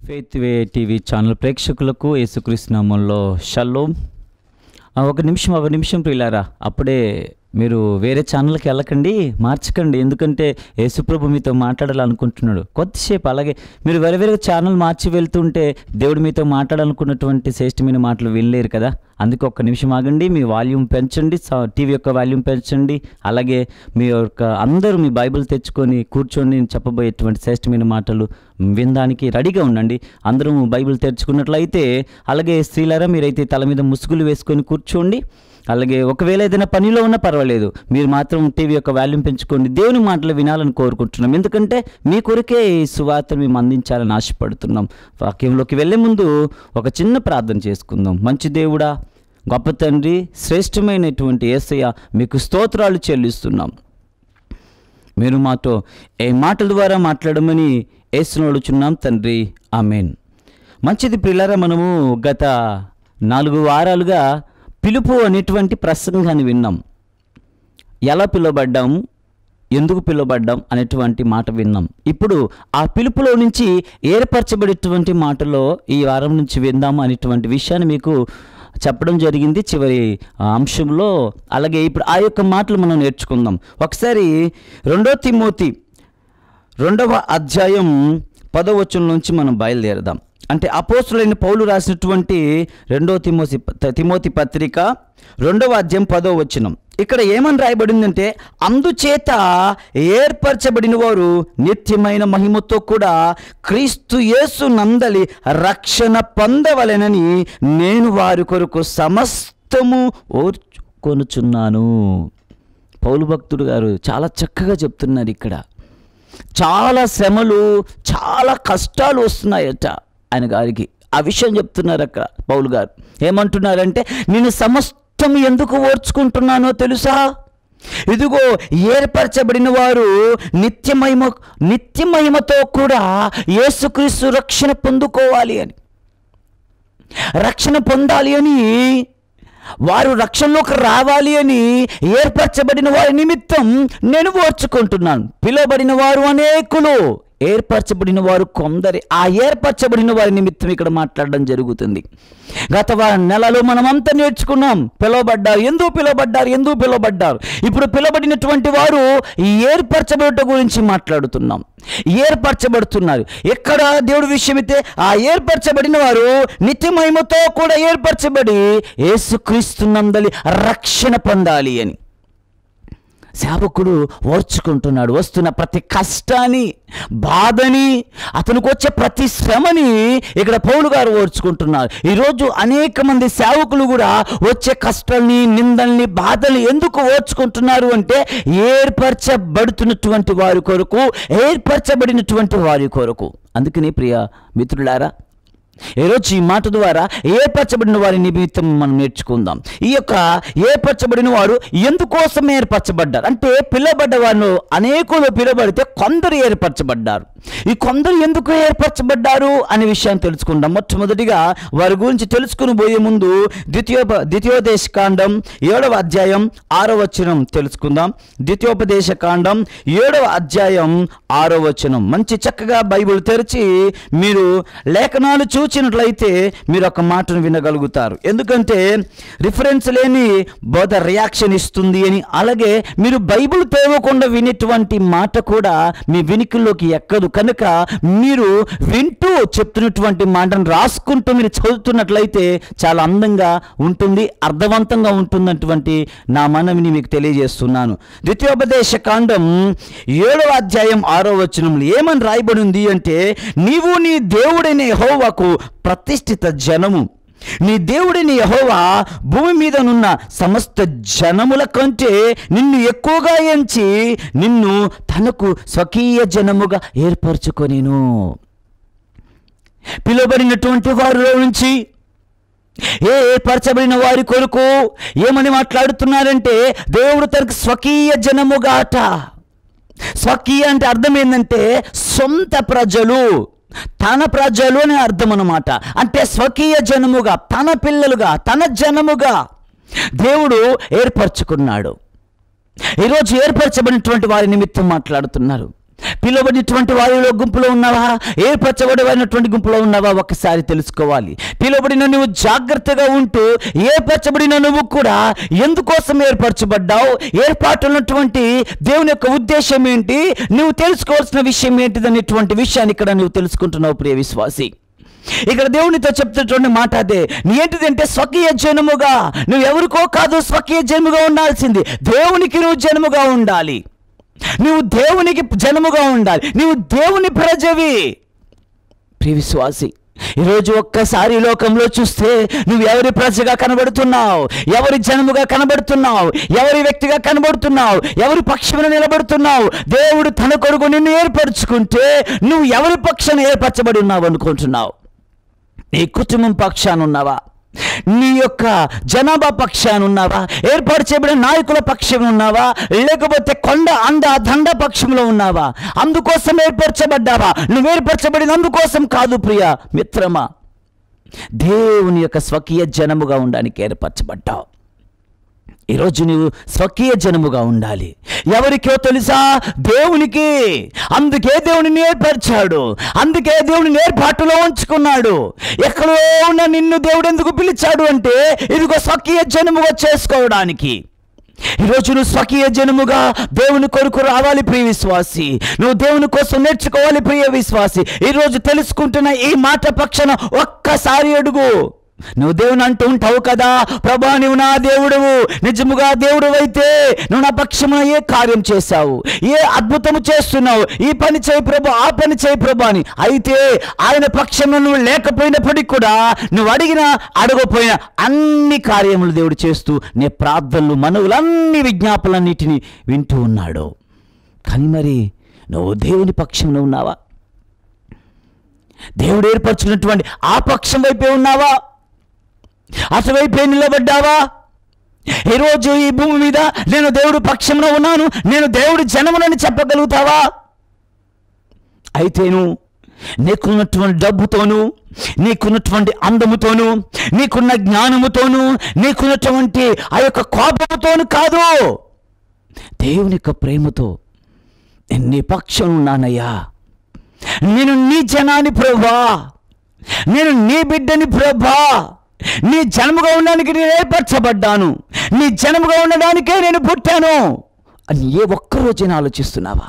faith వే TV channel ప్రేక్షకులకు యేసుక్రీస్తు నామంలో షల్లోం ఆ, ఒక నిమిషం ఒక నిమిషం ప్రియులారా అప్పుడే మీరు వేరే ఛానల్కి వెళ్ళకండి మార్చకండి ఎందుకంటే యేసుప్రభు మీతో మాట్లాడాలనుకుంటున్నాడు కొద్దిసేపు అలాగే మీరు వేరే వేరే ఛానల్ మార్చి వెళ్తుంటే దేవుడు మీతో మాట్లాడాలనుకున్నటువంటి శ్రేష్టమైన మాటలు వినలేరు కదా అందుకే ఒక్క నిమిషం ఆగండి మీ వాల్యూమ్ పెంచండి స- టీవీ యొక్క వాల్యూమ్ పెంచండి అలాగే మీ యొక్క అందరూ మీ బైబిల్ తెచ్చుకొని కూర్చొని నేను చెప్పబోయేటువంటి శ్రేష్టమైన మాటలు వినడానికి రెడీగా ఉండండి అందరూ బైబిల్ తెరుచుకున్నట్లయితే అలాగే స్త్రీలారా మీరైతే తల మీద ముసుగులు వేసుకొని కూర్చోండి అలాగే ఒకవేళ ఏదైనా పనిలో ఉన్నా పర్వాలేదు మీరు మాత్రం టీవీ యొక్క వాల్యూమ్ పెంచుకోండి దేవుని మాటలు వినాలని కోరుకుంటున్నాం ఎందుకంటే మీ కొరకే ఈ సువార్తను మేము అందించాలని ఆశపడుతున్నాం వాక్యంలోకి వెళ్ళే ముందు ఒక చిన్న ప్రార్థన చేసుకుందాం మంచి దేవుడా గొప్ప తండ్రి శ్రేష్టమైనటువంటి ఏసయ్య మీకు స్తోత్రాలు చెల్లిస్తున్నాం మీరు మాతో ఏ మాటల ద్వారా మాట్లాడమని ఏసును అడుగుచున్నాం తండ్రి ఆమెన్ మంచిది పిల్లరా మనము గత నాలుగు వారాలుగా పిలుపు అనేటువంటి ప్రసంగాన్ని విన్నాం ఎలా పిలువబడ్డాము ఎందుకు పిలువబడ్డాం అనేటువంటి మాట విన్నాం ఇప్పుడు ఆ పిలుపులో నుంచి ఏర్పరచబడేటువంటి మాటలో ఈ వారం నుంచి విందాము అనేటువంటి విషయాన్ని మీకు చెప్పడం జరిగింది చివరి ఆ, అంశంలో అలాగే ఇప్పుడు ఆ యొక్క మాటలు మనం నేర్చుకుందాం ఒకసారి రెండో తిమోతి రెండవ అధ్యాయం పదో వచనం నుంచి మనం బయలుదేరదాం అంటే అపోస్తులైన పౌలు రాసినటువంటి రెండో తిమోతి తిమోతి పత్రిక రెండవ అధ్యాయం పదో వచనం ఇక్కడ ఏమని రాయబడిందంటే అందుచేత ఏర్పరచబడిన వారు నిత్యమైన మహిమతో కూడా క్రీస్తు యేసు నందలి రక్షణ పొందవలెనని నేను వారి కొరకు సమస్తము ఓర్చుకొనుచున్నాను పౌలు భక్తుడు గారు చాలా చక్కగా చెప్తున్నారు ఇక్కడ చాలా శ్రమలు చాలా కష్టాలు వస్తున్నాయట ఆయన గారికి ఆ విషయం చెప్తున్నారు అక్కడ పౌలు గారు ఏమంటున్నారంటే నేను సమస్తం ఎందుకు ఓర్చుకుంటున్నానో తెలుసా ఇదిగో ఏర్పరచబడిన వారు నిత్యమహిమ నిత్యమహిమతో కూడా యేసుక్రీస్తు రక్షణ పొందుకోవాలి అని రక్షణ పొందాలి అని వారు రక్షణలోకి రావాలి అని ఏర్పరచబడిన వారి నిమిత్తం నేను ఓర్చుకుంటున్నాను పిలువబడిన వారు అనేకులు ఏర్పరచబడిన వారు కొందరి ఆ ఏర్పరచబడిన వారి నిమిత్తం ఇక్కడ మాట్లాడడం జరుగుతుంది గత వార నెలలో మనమంతా నేర్చుకున్నాం పిలువబడ్డారు ఎందుకు పిలువబడ్డారు ఎందుకు పిలువబడ్డారు ఇప్పుడు పిలువబడినటువంటి వారు ఈ ఏర్పరచబడట గురించి మాట్లాడుతున్నాం ఏర్పరచబడుతున్నారు ఎక్కడ దేవుడి విషయమైతే ఆ ఏర్పరచబడిన వారు నిత్యమహిమతో కూడా ఏర్పరచబడి యేసుక్రీస్తునందలి రక్షణ పొందాలి అని సేవకుడు ఓర్చుకుంటున్నాడు వస్తున్న ప్రతి కష్టాన్ని బాధని అతనికి వచ్చే ప్రతి శ్రమని ఇక్కడ పౌలు గారు ఓర్చుకుంటున్నారు ఈరోజు అనేక మంది సేవకులు కూడా వచ్చే కష్టాల్ని నిందల్ని బాధల్ని ఎందుకు ఓర్చుకుంటున్నారు అంటే ఏర్పరచబడుతున్నటువంటి వారి కొరకు ఏర్పరచబడినటువంటి వారి కొరకు అందుకని ప్రియ మిత్రులారా ఈరోజు ఈ మాట ద్వారా ఏర్పరచబడిన వారి నిమిత్తం మనం నేర్చుకుందాం ఈ యొక్క ఏర్పరచబడిన వారు ఎందుకోసం ఏర్పరచబడ్డారు అంటే పిలవబడ్డ వాళ్ళు అనేకులు పిలువబడితే కొందరు ఏర్పరచబడ్డారు ఈ కొందరు ఎందుకు ఏర్పరచబడ్డారు అనే విషయాన్ని తెలుసుకుందాం మొట్టమొదటిగా వారి గురించి తెలుసుకుని పోయే ముందు ద్వితీయోప ద్వితీయోపదేశ కాండం ఏడవ అధ్యాయం ఆరో వచనం తెలుసుకుందాం ద్వితీయోపదేశ కాండం ఏడవ అధ్యాయం ఆరో వచనం మంచి చక్కగా బైబిల్ తెరిచి మీరు లేఖనాలు చూచినట్లయితే మీరు ఒక మాటను వినగలుగుతారు ఎందుకంటే రిఫరెన్స్ లేని బోధ రియాక్షన్ ఇస్తుంది అని అలాగే మీరు బైబిల్ తేవకుండా వినేటువంటి మాట కూడా మీ వినికిల్లోకి ఎక్కదు కనుక మీరు వింటూ చెప్తున్నటువంటి మాటను రాసుకుంటూ మీరు చదువుతున్నట్లయితే చాలా అందంగా ఉంటుంది అర్థవంతంగా ఉంటుందన్నటువంటి నా మనవిని మీకు తెలియజేస్తున్నాను ద్వితీయోపదేశ కాండం ఏడవ అధ్యాయం ఆరో వచనంలో ఏమని రాయబడి ఉంది అంటే నీవు నీ దేవుడైన యెహోవాకు ప్రతిష్ఠిత జనము నీ దేవుడిని యహోవా భూమి మీదనున్న సమస్త జనముల కంటే నిన్ను ఎక్కువగా ఎంచి నిన్ను తనకు స్వకీయ జనముగా ఏర్పరచుకొనేను పిలువబడినటువంటి వారిలో నుంచి ఏ ఏర్పరచబడిన వారి కొరకు ఏమని మాట్లాడుతున్నారంటే దేవుడు తనకు స్వకీయ జనముగాట స్వకీయ అంటే అర్థం ఏంటంటే సొంత ప్రజలు తన ప్రజలు అని అర్థం అన్నమాట అంటే స్వకీయ జనముగా తన పిల్లలుగా తన జనముగా దేవుడు ఏర్పరచుకున్నాడు ఈరోజు ఏర్పరచబడినటువంటి వారి నిమిత్తం మాట్లాడుతున్నారు పిలువబడినటువంటి వారిలో గుంపులో ఉన్నావా ఏర్పరచబడినటువంటి గుంపులో ఉన్నావా ఒక్కసారి తెలుసుకోవాలి పిలువబడిన నువ్వు జాగ్రత్తగా ఉంటూ ఏర్పరచబడిన నువ్వు కూడా ఎందుకోసం ఏర్పరచబడ్డావు ఏర్పాటు ఉన్నటువంటి దేవుని యొక్క ఉద్దేశం ఏంటి నువ్వు తెలుసుకోవాల్సిన విషయం ఏంటిదనేటువంటి విషయాన్ని ఇక్కడ నువ్వు తెలుసుకుంటున్నావు ప్రియ విశ్వాసి ఇక్కడ దేవునితో చెప్తున్నటువంటి మాట అదే నీ ఏంటిదంటే స్వకీయ జనముగా నువ్వు ఎవరికో కాదు స్వకీయ జన్ముగా ఉండాల్సింది దేవునికి నువ్వు జన్ముగా ఉండాలి నువ్వు దేవునికి జనముగా ఉండాలి నువ్వు దేవుని ప్రజవి ప్రియ విశ్వాసి ఈరోజు ఒక్కసారి ఈ లోకంలో చూస్తే నువ్వు ఎవరి ప్రజగా కనబడుతున్నావు ఎవరి జనముగా కనబడుతున్నావు ఎవరి వ్యక్తిగా కనబడుతున్నావు ఎవరి పక్షమున నిలబడుతున్నావు దేవుడు తన కొరకు నిన్ను ఏర్పరచుకుంటే నువ్వు ఎవరి పక్షాన ఏర్పరచబడి ఉన్నావు అనుకుంటున్నావు నీ కుటుంబం పక్షాన ఉన్నావా నీ యొక్క జనాభా పక్షాన ఉన్నావా ఏర్పాటు చేయబడిన నాయకుల పక్షం ఉన్నావా లేకపోతే కొండ అంద దండ పక్షంలో ఉన్నావా అందుకోసం ఏర్పరచబడ్డావా నువ్వు ఏర్పరచబడిన అందుకోసం కాదు ప్రియ మిత్రమా దేవుని యొక్క స్వకీయ జనముగా ఉండడానికి ఏర్పరచబడ్డావు ఈరోజు నువ్వు స్వకీయ జనముగా ఉండాలి ఎవరికో తెలుసా దేవునికి అందుకే దేవుని ఏర్పరిచాడు అందుకే దేవుని ఏర్పాటులో ఉంచుకున్నాడు ఎక్కడో ఉన్న నిన్ను దేవుడు ఎందుకు పిలిచాడు అంటే ఇదిగో స్వకీయ జనముగా చేసుకోవడానికి ఈరోజు నువ్వు స్వకీయ జనముగా దేవుని కొరకు రావాలి ప్రియ విశ్వాసి నువ్వు దేవుని కోసం నేర్చుకోవాలి ప్రియ విశ్వాసి ఈరోజు తెలుసుకుంటున్న ఈ మాట పక్షాన ఒక్కసారి అడుగు నువ్వు దేవుని అంటూ ఉంటావు కదా ప్రభా నువ్వు నా దేవుడువు నిజముగా దేవుడు అయితే నువ్వు నా పక్షమున ఏ కార్యం చేశావు ఏ అద్భుతము చేస్తున్నావు ఈ పని చేయి ప్రభు ఆ పని చేయి ప్రభు అని అయితే ఆయన పక్షంలో నువ్వు లేకపోయినప్పటికీ కూడా నువ్వు అడిగిన అడగపోయిన అన్ని కార్యములు దేవుడు చేస్తూ నీ ప్రార్థనలు మనవులు అన్ని విజ్ఞాపనలన్నిటినీ వింటూ ఉన్నాడు కానీ మరి నువ్వు దేవుని పక్షంలో ఉన్నావా దేవుడు ఏర్పరచుకున్నటువంటి ఆ పక్షం వైపే ఉన్నావా అటువైపే నిలబడ్డావా ఈరోజు ఈ భూమి మీద నేను దేవుడు పక్షంలో ఉన్నాను నేను దేవుడి జనమునని చెప్పగలుగుతావా అయితేను నీకున్నటువంటి డబ్బుతోనూ నీకున్నటువంటి అందముతోనూ నీకున్న జ్ఞానముతోనూ నీకున్నటువంటి ఆ యొక్క కోపముతోనూ కాదు దేవుని యొక్క ప్రేమతో నేను నీ పక్షం ఉన్నానయ్యా నేను నీ జనాన్ని ప్రభా నేను నీ బిడ్డని ప్రభా నీ జన్మగా ఉండడానికి నేను ఏర్పరచబడ్డాను నీ జన్మగా ఉండడానికే నేను పుట్టాను అని ఏ ఒక్క రోజైనా ఆలోచిస్తున్నావా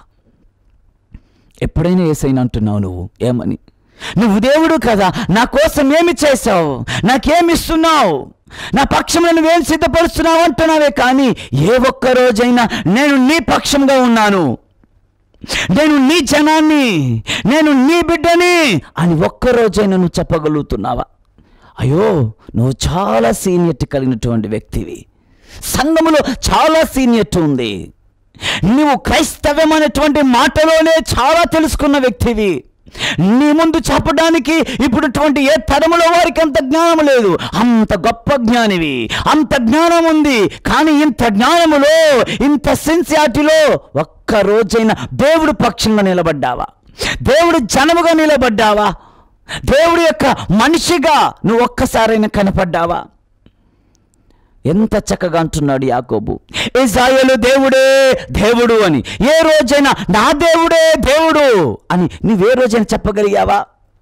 ఎప్పుడైనా ఏసైనా అంటున్నావు నువ్వు ఏమని నువ్వు దేవుడు కదా నా కోసం ఏమి చేశావు నాకేమి ఇస్తున్నావు నా పక్షంలో నువ్వేం సిద్ధపరుస్తున్నావు అంటున్నావే కానీ ఏ ఒక్క రోజైనా నేను నీ పక్షంగా ఉన్నాను నేను నీ జనాన్ని నేను నీ బిడ్డని అని ఒక్క రోజైనా నువ్వు చెప్పగలుగుతున్నావా అయ్యో నువ్వు చాలా సీనియర్టీ కలిగినటువంటి వ్యక్తివి సంఘములో చాలా సీనియర్టీ ఉంది నువ్వు క్రైస్తవ్యం అనేటువంటి మాటలోనే చాలా తెలుసుకున్న వ్యక్తివి నీ ముందు చెప్పడానికి ఇప్పుడుటువంటి ఏ తరములో వారికి అంత జ్ఞానం లేదు అంత గొప్ప జ్ఞానివి అంత జ్ఞానం ఉంది కానీ ఇంత జ్ఞానములో ఇంత సిన్సియారిటీలో ఒక్క రోజైనా దేవుడు పక్షంగా నిలబడ్డావా దేవుడు జనముగా నిలబడ్డావా దేవుడి యొక్క మనిషిగా నువ్వు ఒక్కసారైనా కనపడ్డావా ఎంత చక్కగా అంటున్నాడు యాకోబు ఇజ్రాయేలు దేవుడే దేవుడు అని ఏ రోజైనా నా దేవుడే దేవుడు అని నువ్వే రోజైనా చెప్పగలిగావా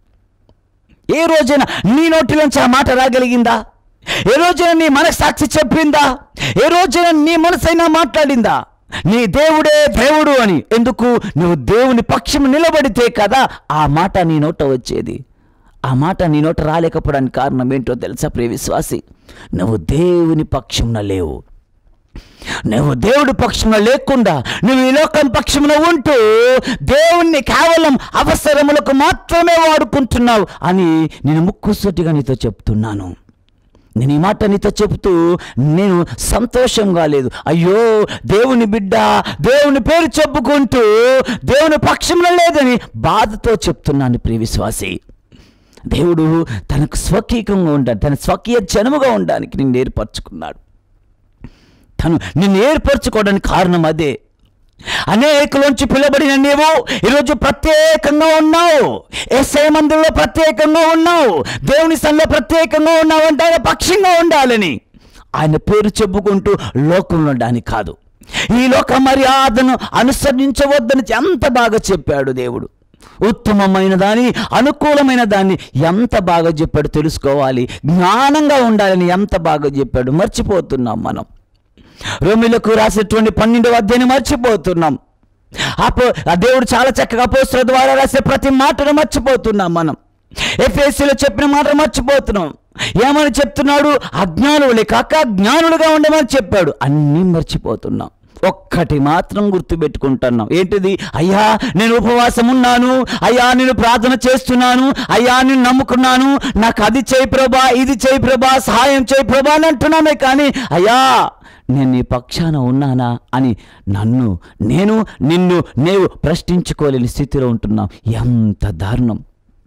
ఏ రోజైనా నీ నోటిలోంచి ఆ మాట రాగలిగిందా ఏ రోజైనా నీ మనసాక్షి చెప్పిందా ఏ రోజైనా నీ మనసైనా మాట్లాడిందా నీ దేవుడే దేవుడు అని ఎందుకు నువ్వు దేవుని పక్షం నిలబడితే కదా ఆ మాట నీ నోట వచ్చేది ఆ మాట నీ నోట రాలేకపోవడానికి కారణం ఏంటో తెలుసా ప్రియ విశ్వాసి నువ్వు దేవుని పక్షంన లేవు నువ్వు దేవుడి పక్షంలో లేకుండా నువ్వు ఈ లోకం పక్షంలో ఉంటూ దేవుణ్ణి కేవలం అవసరములకు మాత్రమే వాడుకుంటున్నావు అని నేను ముక్కుసూటిగా నీతో చెప్తున్నాను నేను ఈ మాట నీతో చెబుతూ నేను సంతోషంగా లేదు అయ్యో దేవుని బిడ్డ దేవుని పేరు చెప్పుకుంటూ దేవుని పక్షంలో లేదని బాధతో చెప్తున్నాను ప్రియ విశ్వాసి దేవుడు తనకు స్వకీయంగా ఉండాలి తన స్వకీయ జనముగా ఉండడానికి నిన్ను ఏర్పరచుకున్నాడు తను నిన్ను ఏర్పరచుకోవడానికి కారణం అదే అనేకలోంచి పిలబడిన నీవు ఈరోజు ప్రత్యేకంగా ఉన్నావు ఎస్ఐ మందిరంలో ప్రత్యేకంగా ఉన్నావు దేవుని సన్లో ప్రత్యేకంగా ఉన్నావు అంటే ఆయన పక్షంగా ఉండాలని ఆయన పేరు చెప్పుకుంటూ లోకంలో ఉండడానికి కాదు ఈ లోక మర్యాదను అనుసరించవద్దని ఎంత బాగా చెప్పాడు దేవుడు ఉత్తమమైన దాని అనుకూలమైన దాన్ని ఎంత బాగా చెప్పాడు తెలుసుకోవాలి జ్ఞానంగా ఉండాలని ఎంత బాగా చెప్పాడు మర్చిపోతున్నాం మనం రోమిలకు రాసేటువంటి పన్నెండవ అధ్యాయం మర్చిపోతున్నాం అపో ఆ దేవుడు చాలా చక్కగా పోస్టర్ ద్వారా రాసే ప్రతి మాటను మర్చిపోతున్నాం మనం ఎఫ్ఎస్సీలో చెప్పిన మాట మర్చిపోతున్నాం ఏమని చెప్తున్నాడు అజ్ఞానులే కాక జ్ఞానులుగా ఉండమని చెప్పాడు అన్నీ మర్చిపోతున్నాం ఒక్కటి మాత్రం గుర్తుపెట్టుకుంటున్నాం ఏంటిది అయ్యా నేను ఉపవాసం ఉన్నాను అయ్యా నేను ప్రార్థన చేస్తున్నాను అయ్యా నేను నమ్ముకున్నాను నాకు అది చేయి ప్రభా ఇది చేయి ప్రభా సహాయం చేయి ప్రభా అని అంటున్నామే కానీ అయ్యా నేను నీ పక్షాన ఉన్నానా అని నన్ను నేను నిన్ను నేను ప్రశ్నించుకోలేని స్థితిలో ఉంటున్నాం ఎంత దారుణం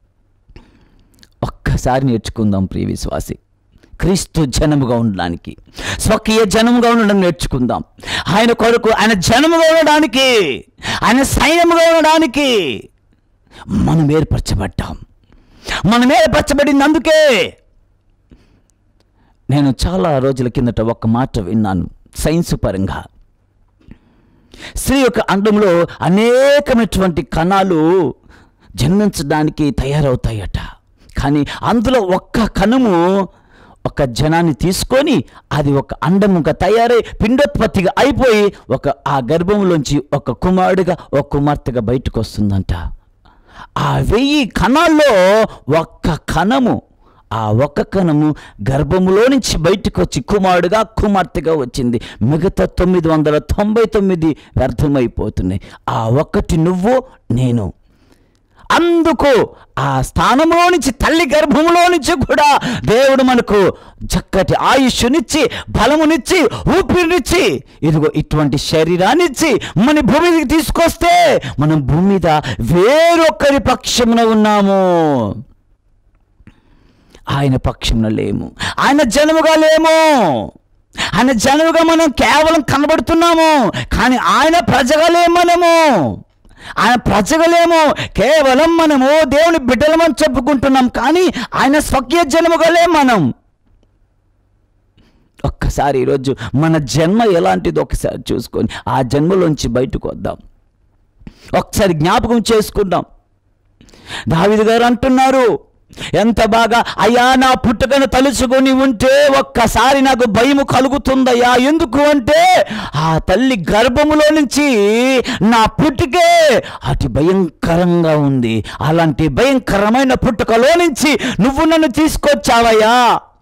ఒక్కసారి నేర్చుకుందాం ప్రియ విశ్వాసి క్రీస్తు జనముగా ఉండడానికి స్వకీయ జనముగా ఉండడం నేర్చుకుందాం ఆయన కొరకు ఆయన జనముగా ఉండడానికి ఆయన సైన్యముగా ఉండడానికి మనం ఏర్పరచబడ్డాం మనం ఏర్పరచబడింది అందుకే నేను చాలా రోజుల కిందట ఒక మాట విన్నాను సైన్స్ పరంగా స్త్రీ యొక్క అండంలో అనేకమైనటువంటి కణాలు జన్మించడానికి తయారవుతాయట కానీ అందులో ఒక్క కణము ఒక జనాన్ని తీసుకొని అది ఒక అండముగా తయారై పిండోత్పత్తిగా అయిపోయి ఒక ఆ గర్భంలోంచి ఒక కుమారుడిగా ఒక కుమార్తెగా బయటకు వస్తుందంట ఆ వెయ్యి కణాల్లో ఒక్క కణము ఆ ఒక్క కణము గర్భములో నుంచి బయటకు వచ్చి కుమారుడుగా కుమార్తెగా వచ్చింది మిగతా తొమ్మిది వందల తొంభై తొమ్మిది వ్యర్థమైపోతున్నాయి ఆ ఒక్కటి నువ్వు నేను అందుకు ఆ స్థానంలో నుంచి తల్లి గర్భంలో నుంచి కూడా దేవుడు మనకు చక్కటి ఆయుష్నిచ్చి బలమునిచ్చి ఊపిరినిచ్చి ఇదిగో ఇటువంటి శరీరాన్నిచ్చి మన భూమి మీదకి తీసుకొస్తే మనం భూమి మీద వేరొకరి పక్షమున ఉన్నాము ఆయన పక్షమున లేము ఆయన జనముగా లేము ఆయన జనముగా మనం కేవలం కనబడుతున్నాము కానీ ఆయన ప్రజగా లేము మనము ఆయన ప్రజగలేమో కేవలం మనము దేవుని బిడ్డలమని చెప్పుకుంటున్నాం కానీ ఆయన స్వకీయ జన్మగా లేం మనం ఒక్కసారి ఈరోజు మన జన్మ ఎలాంటిది ఒకసారి చూసుకొని ఆ జన్మలోంచి బయటకు వద్దాం ఒకసారి జ్ఞాపకం చేసుకుందాం దావిది గారు అంటున్నారు ఎంత బాగా అయ్యా నా పుట్టుకను తలుచుకొని ఉంటే ఒక్కసారి నాకు భయము కలుగుతుందయ్యా ఎందుకు అంటే ఆ తల్లి గర్భములో నుంచి నా పుట్టుకే అతి భయంకరంగా ఉంది అలాంటి భయంకరమైన పుట్టుకలో నుంచి నువ్వు నన్ను తీసుకొచ్చావయ్యా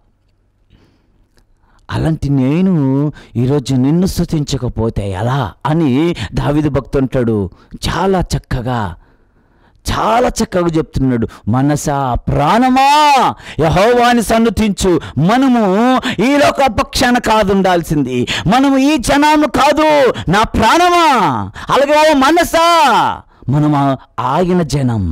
అలాంటి నేను ఈరోజు నిన్ను స్థుతించకపోతే ఎలా అని దావిది భక్తుంటాడు చాలా చక్కగా చాలా చక్కగా చెప్తున్నాడు మనసా ప్రాణమా యహోవాని సన్నుతించు మనము ఈ లోక పక్షాన కాదు ఉండాల్సింది మనము ఈ జనాము కాదు నా ప్రాణమా అలాగే ఓ మనసా మనము ఆయన జనం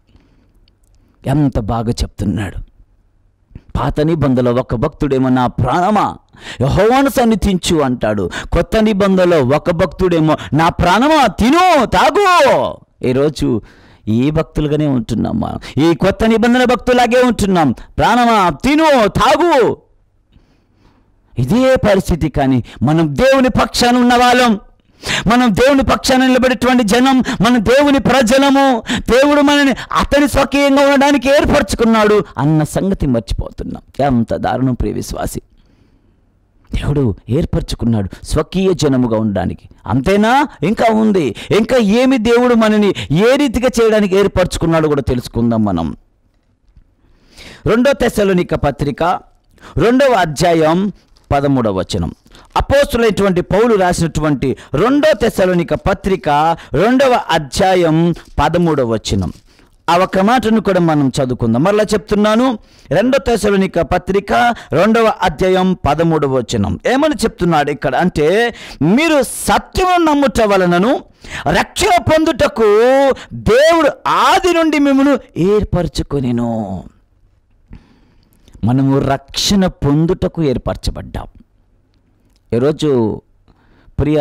ఎంత బాగా చెప్తున్నాడు పాత నిబంధనలో ఒక భక్తుడేమో నా ప్రాణమా యహోవాను సన్నిధించు అంటాడు కొత్త నిబంధనలో ఒక భక్తుడేమో నా ప్రాణమా తిను తాగు ఈరోజు ఈ భక్తులుగానే ఉంటున్నాం మనం ఈ కొత్త నిబంధన భక్తులాగే ఉంటున్నాం ప్రాణమా తిను తాగు ఇదే పరిస్థితి కానీ మనం దేవుని పక్షాన ఉన్న వాళ్ళం మనం దేవుని పక్షాన నిలబడేటువంటి జనం మన దేవుని ప్రజలము దేవుడు మనని అతని స్వకీయంగా ఉండడానికి ఏర్పరచుకున్నాడు అన్న సంగతి మర్చిపోతున్నాం ఎంత దారుణం ప్రియ విశ్వాసి దేవుడు ఏర్పరచుకున్నాడు స్వకీయ జనముగా ఉండడానికి అంతేనా ఇంకా ఉంది ఇంకా ఏమి దేవుడు మనని ఏ రీతిగా చేయడానికి ఏర్పరచుకున్నాడో కూడా తెలుసుకుందాం మనం రెండో తెశలోనిక పత్రిక రెండవ అధ్యాయం పదమూడవ వచనం అపోస్తులైనటువంటి పౌలు రాసినటువంటి రెండో తెశలోనిక పత్రిక రెండవ అధ్యాయం పదమూడవ వచనం ఆ ఒక్క మాటను కూడా మనం చదువుకుందాం మరలా చెప్తున్నాను రెండో తెశలోనిక పత్రిక రెండవ అధ్యాయం పదమూడవ వచనం ఏమని చెప్తున్నాడు ఇక్కడ అంటే మీరు సత్యము నమ్ముట వలనను రక్షణ పొందుటకు దేవుడు ఆది నుండి మిమ్మల్ని ఏర్పరచుకొనిను మనము రక్షణ పొందుటకు ఏర్పరచబడ్డాం ఈరోజు ప్రియ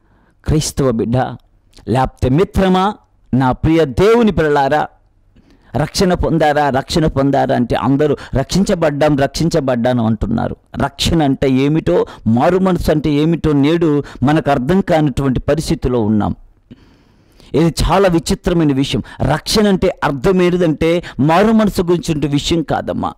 క్రైస్తవ బిడ్డ లేకపోతే మిత్రమా నా ప్రియ దేవుని పిల్లలారా రక్షణ పొందారా రక్షణ పొందారా అంటే అందరూ రక్షించబడ్డాం రక్షించబడ్డాను అంటున్నారు రక్షణ అంటే ఏమిటో మారు మనసు అంటే ఏమిటో నేడు మనకు అర్థం కానిటువంటి పరిస్థితిలో ఉన్నాం ఇది చాలా విచిత్రమైన విషయం రక్షణ అంటే అర్థం ఏంటంటే మారు మనసు గురించి విషయం కాదమ్మా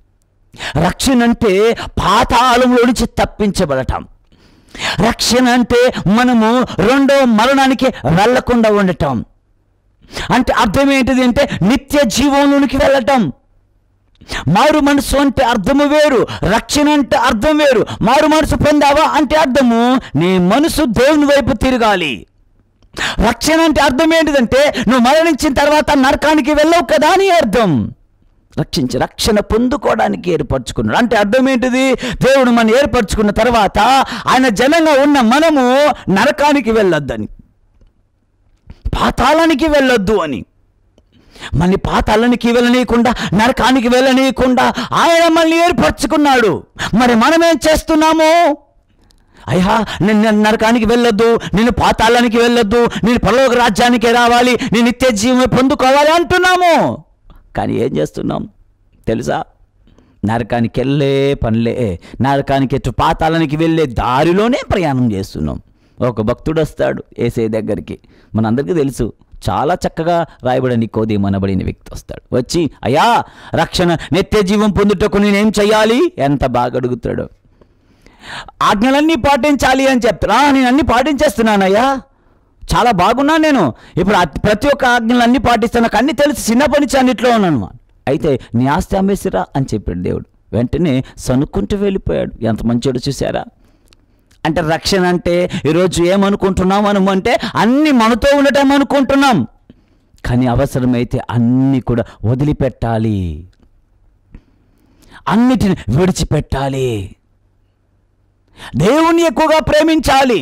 రక్షణ అంటే పాతాళంలో నుంచి తప్పించబడటం రక్షణ అంటే మనము రెండో మరణానికి వెళ్లకుండా ఉండటం అంటే అర్థం ఏంటిది అంటే నిత్య జీవంలోనికి వెళ్ళటం మారు మనసు అంటే అర్థము వేరు రక్షణ అంటే అర్థం వేరు మారు మనసు పొందావా అంటే అర్థము నీ మనసు దేవుని వైపు తిరగాలి రక్షణ అంటే అర్థం ఏంటిదంటే నువ్వు మరణించిన తర్వాత నరకానికి వెళ్ళవు కదా అని అర్థం రక్షించి రక్షణ పొందుకోవడానికి ఏర్పరచుకున్నాడు అంటే అర్థం ఏంటిది దేవుడు మనం ఏర్పరచుకున్న తర్వాత ఆయన జనంగా ఉన్న మనము నరకానికి వెళ్ళొద్దని పాతాళానికి వెళ్ళొద్దు అని మళ్ళీ పాతాళానికి వెళ్ళనీయకుండా నరకానికి వెళ్ళనీయకుండా ఆయన మళ్ళీ ఏర్పరచుకున్నాడు మరి మనమేం చేస్తున్నాము అయ్యా నేను నేను నరకానికి వెళ్ళొద్దు నేను పాతాళానికి వెళ్ళొద్దు నేను పరలోక రాజ్యానికి రావాలి నేను నిత్య జీవం పొందుకోవాలి అంటున్నాము కానీ ఏం చేస్తున్నాం తెలుసా నరకానికి వెళ్ళే పనిలే నరకానికి ఎటు పాతాళానికి వెళ్ళే దారిలోనే ప్రయాణం చేస్తున్నాం ఒక భక్తుడు వస్తాడు ఏసే దగ్గరికి మనందరికీ తెలుసు చాలా చక్కగా రాయబడిన కోది మనబడిన వ్యక్తి వస్తాడు వచ్చి అయ్యా రక్షణ నిత్య జీవం పొందుటకు నేనేం చెయ్యాలి ఎంత బాగా అడుగుతాడు ఆజ్ఞలన్నీ పాటించాలి అని చెప్తారా నేను అన్ని పాటించేస్తున్నానయ్యా చాలా బాగున్నాను నేను ఇప్పుడు అతి- ప్రతి ఒక్క ఆజ్ఞలు అన్ని పాటిస్తాను నాకు అన్ని తెలిసి చిన్నప్పటి నుంచి అన్నిట్లో ఉన్నాను అయితే నీ ఆస్తి అమ్మేసిరా అని చెప్పాడు దేవుడు వెంటనే సనుక్కుంటూ వెళ్ళిపోయాడు ఎంత మంచోడు చూసారా అంటే రక్షణ అంటే ఈరోజు ఏమనుకుంటున్నాం మనం అంటే అన్ని మనతో ఉండటం అనుకుంటున్నాం కానీ అవసరమైతే అన్నీ కూడా వదిలిపెట్టాలి అన్నిటిని విడిచిపెట్టాలి దేవుణ్ణి ఎక్కువగా ప్రేమించాలి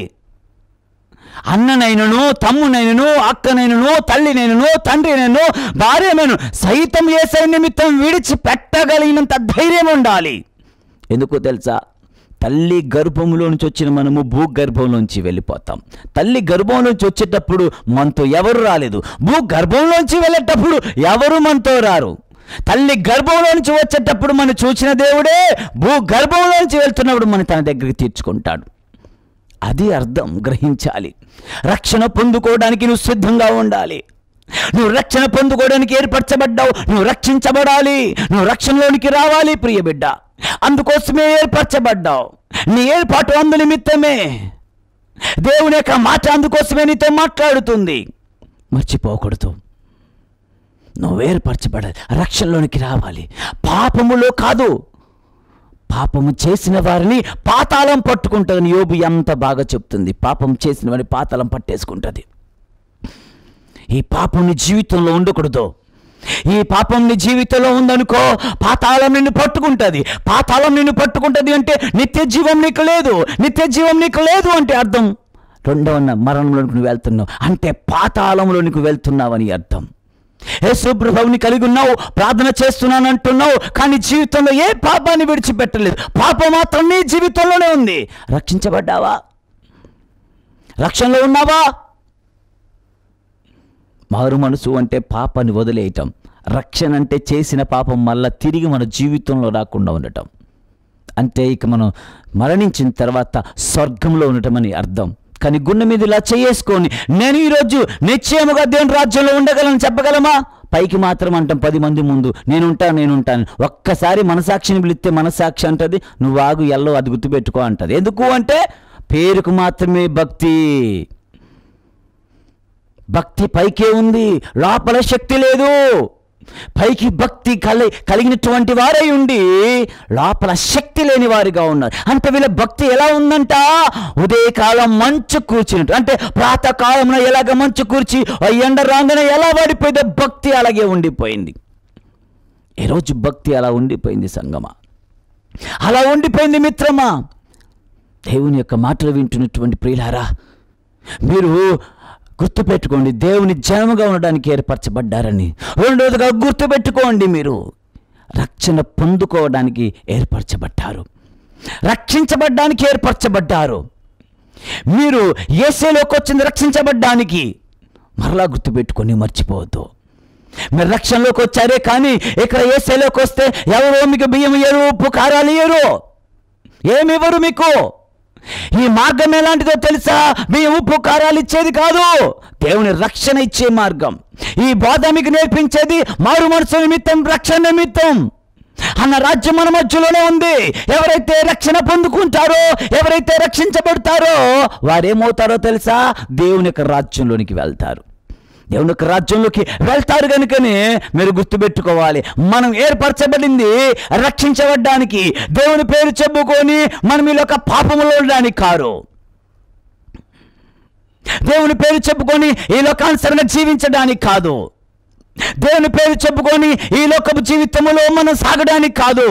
అన్ననైనను తమ్మునైనను అక్కనైనను తల్లినైనను తండ్రినైనను భార్యనైను సైతం ఏసై నిమిత్తం విడిచిపెట్టగలిగినంత ధైర్యం ఉండాలి ఎందుకో తెలుసా తల్లి గర్భంలో నుంచి వచ్చిన మనము భూగర్భంలోంచి వెళ్ళిపోతాం తల్లి గర్భంలోంచి వచ్చేటప్పుడు మనతో ఎవరు రాలేదు భూగర్భంలోంచి వెళ్ళేటప్పుడు ఎవరు మనతో రారు తల్లి గర్భంలో నుంచి వచ్చేటప్పుడు మనం చూసిన దేవుడే భూగర్భంలోంచి వెళ్తున్నప్పుడు మన తన దగ్గరికి తీర్చుకుంటాడు అది అర్థం గ్రహించాలి రక్షణ పొందుకోవడానికి నువ్వు సిద్ధంగా ఉండాలి నువ్వు రక్షణ పొందుకోవడానికి ఏర్పరచబడ్డావు నువ్వు రక్షించబడాలి నువ్వు రక్షణలోనికి రావాలి ప్రియ బిడ్డ అందుకోసమే ఏర్పరచబడ్డావు నీ ఏర్పాటు అందు నిమిత్తమే దేవుని యొక్క మాట అందుకోసమే నీతో మాట్లాడుతుంది మర్చిపోకూడదు నువ్వు ఏర్పరచబడాలి రక్షణలోనికి రావాలి పాపములో కాదు పాపము చేసిన వారిని పాతాళం పట్టుకుంటుంది యోబు ఎంత బాగా చెప్తుంది పాపం చేసిన వారిని పాతాళం పట్టేసుకుంటుంది ఈ పాపం నీ జీవితంలో ఉండకూడదు ఈ పాపం నీ జీవితంలో ఉందనుకో పాతాళం నిన్ను పట్టుకుంటుంది పాతాళం నిన్ను పట్టుకుంటుంది అంటే నిత్య జీవం నీకు లేదు నిత్య జీవం నీకు లేదు అంటే అర్థం రెండవ మరణంలోనికి నువ్వు వెళ్తున్నావు అంటే పాతాళంలోనికి వెళ్తున్నావని అర్థం యేసు ప్రభువుని కలిగి ఉన్నావు ప్రార్థన చేస్తున్నాను అంటున్నావు కానీ జీవితంలో ఏ పాపాన్ని విడిచిపెట్టలేదు పాపం మాత్రం నీ జీవితంలోనే ఉంది రక్షించబడ్డావా రక్షణలో ఉన్నావా మారు మనసు అంటే పాపాన్ని వదిలేయటం రక్షణ అంటే చేసిన పాపం మళ్ళా తిరిగి మన జీవితంలో రాకుండా ఉండటం అంటే ఇక మనం మరణించిన తర్వాత స్వర్గంలో ఉండటం అని అర్థం కానీ గుండె మీద ఇలా చేసుకొని నేను ఈరోజు నిశ్చయముగా దేవుని రాజ్యంలో ఉండగలను చెప్పగలమా పైకి మాత్రం అంటాం పది మంది ముందు నేనుంటాను నేనుంటాను ఒక్కసారి మనసాక్షిని పిలిస్తే మనసాక్షి అంటది నువ్వు ఆగు ఎల్లో అది గుర్తుపెట్టుకో అంటది ఎందుకు అంటే పేరుకు మాత్రమే భక్తి భక్తి పైకే ఉంది లోపల శక్తి లేదు పైకి భక్తి కలి కలిగినటువంటి వారై ఉండి లోపల శక్తి లేని వారిగా ఉన్నారు అంటే వీళ్ళ భక్తి ఎలా ఉందంట ఉదయకాలం మంచు కూర్చున్నట్టు అంటే ప్రాతకాలంలో ఎలాగ మంచు కూర్చి ఆ ఎండ రాగానే ఎలా పడిపోయిందో భక్తి అలాగే ఉండిపోయింది ఈరోజు భక్తి అలా ఉండిపోయింది సంగమా అలా ఉండిపోయింది మిత్రమా దేవుని యొక్క మాటలు వింటున్నటువంటి ప్రియులారా మీరు గుర్తుపెట్టుకోండి దేవుని జనముగా ఉండడానికి ఏర్పరచబడ్డారని రెండోదిగా గుర్తుపెట్టుకోండి మీరు రక్షణ పొందుకోవడానికి ఏర్పరచబడ్డారు రక్షించబడ్డానికి ఏర్పరచబడ్డారు మీరు ఏసేలోకి వచ్చింది రక్షించబడ్డానికి మరలా గుర్తుపెట్టుకొని మర్చిపోవద్దు మీరు రక్షణలోకి వచ్చారే కానీ ఇక్కడ ఏసేలోకి వస్తే ఎవరో మీకు బియ్యం ఇయ్యరు ఉప్పు కారాలు ఇయ్యరు ఏమివ్వరు మీకు ఈ మార్గం ఎలాంటిదో తెలుసా మీ ఉప్పు కారాలు ఇచ్చేది కాదు దేవుని రక్షణ ఇచ్చే మార్గం ఈ బోధ మీకు నేర్పించేది మారు మనసు నిమిత్తం రక్షణ నిమిత్తం అన్న రాజ్యం మన మధ్యలోనే ఉంది ఎవరైతే రక్షణ పొందుకుంటారో ఎవరైతే రక్షించబడతారో వారేమవుతారో తెలుసా దేవుని యొక్క రాజ్యంలోనికి వెళ్తారు దేవుని యొక్క రాజ్యంలోకి వెళ్తారు కనుకనే మీరు గుర్తుపెట్టుకోవాలి మనం ఏర్పరచబడింది రక్షించబడ్డానికి దేవుని పేరు చెప్పుకొని మనం ఈ యొక్క పాపములో ఉండడానికి కారు దేవుని పేరు చెప్పుకొని ఈ లోకానుసరణ జీవించడానికి కాదు దేవుని పేరు చెప్పుకొని ఈ లోకపు జీవితంలో మనం సాగడానికి కాదు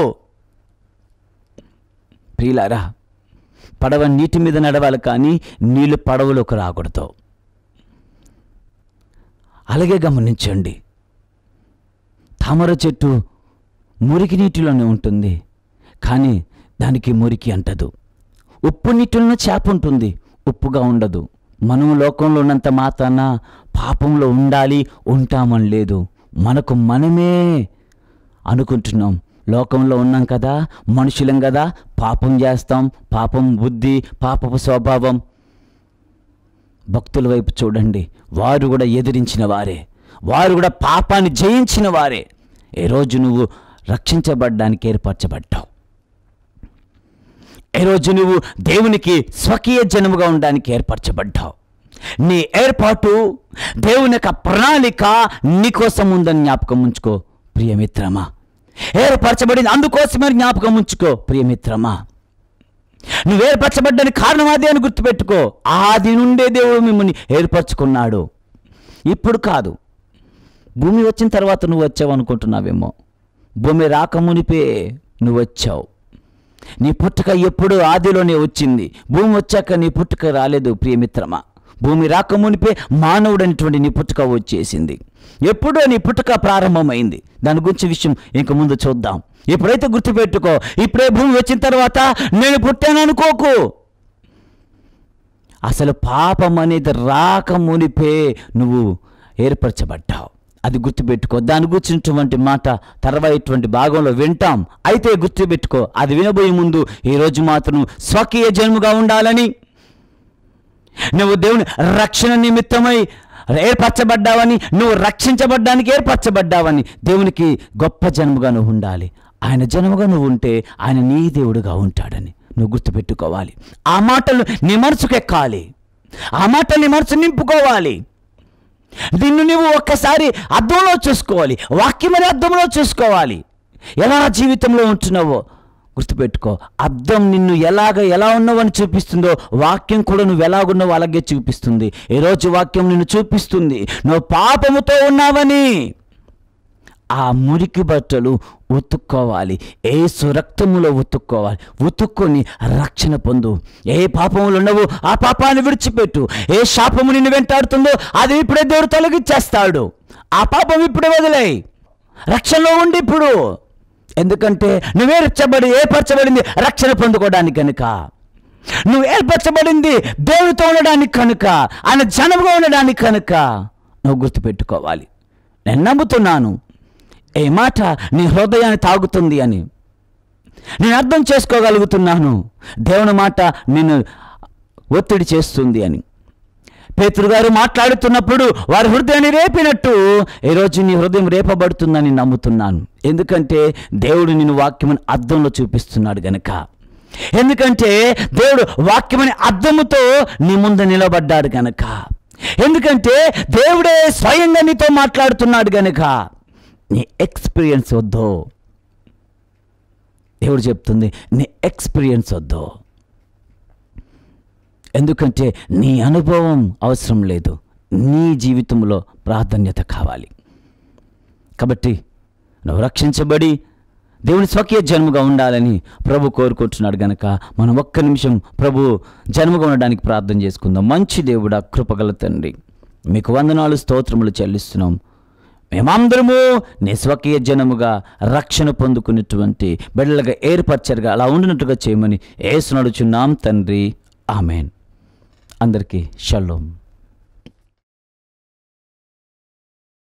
ప్రియులారా పడవ నీటి మీద నడవాలి కానీ నీళ్ళు పడవలోకి రాకూడదు అలాగే గమనించండి తామర చెట్టు మురికి నీటిలోనే ఉంటుంది కానీ దానికి మురికి అంటదు ఉప్పు నీటిలో చేప ఉంటుంది ఉప్పుగా ఉండదు మనం లోకంలో ఉన్నంత మాత్రాన పాపంలో ఉండాలి ఉంటామని లేదు మనకు మనమే అనుకుంటున్నాం లోకంలో ఉన్నాం కదా మనుషులం కదా పాపం చేస్తాం పాపం బుద్ధి పాపపు స్వభావం భక్తుల వైపు చూడండి వారు కూడా ఎదిరించిన వారే వారు కూడా పాపాన్ని జయించిన వారే ఏ రోజు నువ్వు రక్షించబడ్డానికి ఏర్పరచబడ్డావు ఏ రోజు నువ్వు దేవునికి స్వకీయ జనముగా ఉండడానికి ఏర్పరచబడ్డావు నీ ఏర్పాటు దేవుని యొక్క ప్రణాళిక నీకోసం ఉందని జ్ఞాపకం ఉంచుకో ప్రియమిత్రమా ఏర్పరచబడింది అందుకోసమే జ్ఞాపకం ఉంచుకో ప్రియమిత్రమా నువ్వు ఏర్పరచబడ్డానికి కారణం అదే అని గుర్తుపెట్టుకో ఆది నుండే దేవుడు మిమ్మల్ని ఏర్పరచుకున్నాడు ఇప్పుడు కాదు భూమి వచ్చిన తర్వాత నువ్వు వచ్చావు అనుకుంటున్నావేమో భూమి రాకమునిపే నువ్వు వచ్చావు నీ పుట్టుక ఎప్పుడు ఆదిలోనే వచ్చింది భూమి వచ్చాక నీ పుట్టుక రాలేదు ప్రియమిత్రమా భూమి రాకమునిపే మానవుడు అనేటువంటి నీ పుట్టుక వచ్చేసింది ఎప్పుడో నీ పుట్టుక ప్రారంభమైంది దాని గురించి విషయం ఇంక ముందు చూద్దాం ఇప్పుడైతే గుర్తుపెట్టుకో ఇప్పుడే భూమి వచ్చిన తర్వాత నేను పుట్టాను అనుకోకు అసలు పాపం అనేది రాక మునిపే నువ్వు ఏర్పరచబడ్డావు అది గుర్తుపెట్టుకో దాని గురించినటువంటి మాట తర్వాయిటువంటి భాగంలో వింటాం అయితే గుర్తుపెట్టుకో అది వినబోయే ముందు ఈరోజు మాత్రం స్వకీయ జన్మగా ఉండాలని నువ్వు దేవుని రక్షణ నిమిత్తమై ఏర్పరచబడ్డావని నువ్వు రక్షించబడ్డానికి ఏర్పరచబడ్డావని దేవునికి గొప్ప జన్మగా నువ్వు ఉండాలి ఆయన జన్మగా నువ్వు ఉంటే ఆయన నీ దేవుడుగా ఉంటాడని నువ్వు గుర్తుపెట్టుకోవాలి ఆ మాటలు నీ మనసుకు ఎక్కాలి ఆ మాటలు నీ మనసు నింపుకోవాలి నిన్ను నువ్వు ఒక్కసారి అద్దంలో చూసుకోవాలి వాక్యమని అద్దంలో చూసుకోవాలి ఎలా జీవితంలో ఉంటున్నావో గుర్తుపెట్టుకో అద్దం నిన్ను ఎలాగ ఎలా ఉన్నావని చూపిస్తుందో వాక్యం కూడా నువ్వు ఎలాగున్నావో అలాగే చూపిస్తుంది ఈరోజు వాక్యం నిన్ను చూపిస్తుంది నువ్వు పాపముతో ఉన్నావని ఆ మురికి బట్టలు ఉతుక్కోవాలి ఏసు రక్తములో ఉతుక్కోవాలి ఉతుక్కొని రక్షణ పొందు ఏ పాపములు ఉండవు ఆ పాపాన్ని విడిచిపెట్టు ఏ శాపము నిన్ను వెంటాడుతుందో అది ఇప్పుడే దేవుడు తొలగించేస్తాడు ఆ పాపం ఇప్పుడే వదిలేయి రక్షణలో ఉండి ఇప్పుడు ఎందుకంటే నువ్వు ఏర్చబడి ఏర్పరచబడింది రక్షణ పొందుకోవడానికి కనుక నువ్వు ఏర్పరచబడింది దేవునితో ఉండడానికి కనుక ఆయన జనముగా ఉండడానికి కనుక నువ్వు గుర్తుపెట్టుకోవాలి నేను నమ్ముతున్నాను ఏ మాట నీ హృదయాన్ని తాగుతుంది అని నేను అర్థం చేసుకోగలుగుతున్నాను దేవుని మాట నిన్ను ఒత్తిడి చేస్తుంది అని పేతురు గారు మాట్లాడుతున్నప్పుడు వారి హృదయాన్ని రేపినట్టు ఈరోజు నీ హృదయం రేపబడుతుందని నమ్ముతున్నాను ఎందుకంటే దేవుడు నిన్ను వాక్యమని అర్థంలో చూపిస్తున్నాడు గనక ఎందుకంటే దేవుడు వాక్యమని అర్థముతో నీ ముందు నిలబడ్డాడు గనక ఎందుకంటే దేవుడే స్వయంగా నీతో మాట్లాడుతున్నాడు గనక నీ ఎక్స్పీరియన్స్ వద్దు దేవుడు చెప్తుంది నీ ఎక్స్పీరియన్స్ వద్దు ఎందుకంటే నీ అనుభవం అవసరం లేదు నీ జీవితంలో ప్రాధాన్యత కావాలి కాబట్టి నువ్వు రక్షించబడి దేవుని స్వకీయ జన్మగా ఉండాలని ప్రభు కోరుకుంటున్నాడు గనక మనం ఒక్క నిమిషం ప్రభు జన్మగా ఉండడానికి ప్రార్థన చేసుకుందాం మంచి దేవుడా కృపగల తండ్రి మీకు వందనాలు స్తోత్రములు చెల్లిస్తున్నాం మేమందరము నీ స్వకీయ జనముగా రక్షణ పొందుకున్నటువంటి బిడ్డలుగా ఏర్పరచరుగా అలా ఉండినట్టుగా చేయమని ఏసునడుచున్నాం తండ్రి ఆమెన్ అందరికీ షల్లోం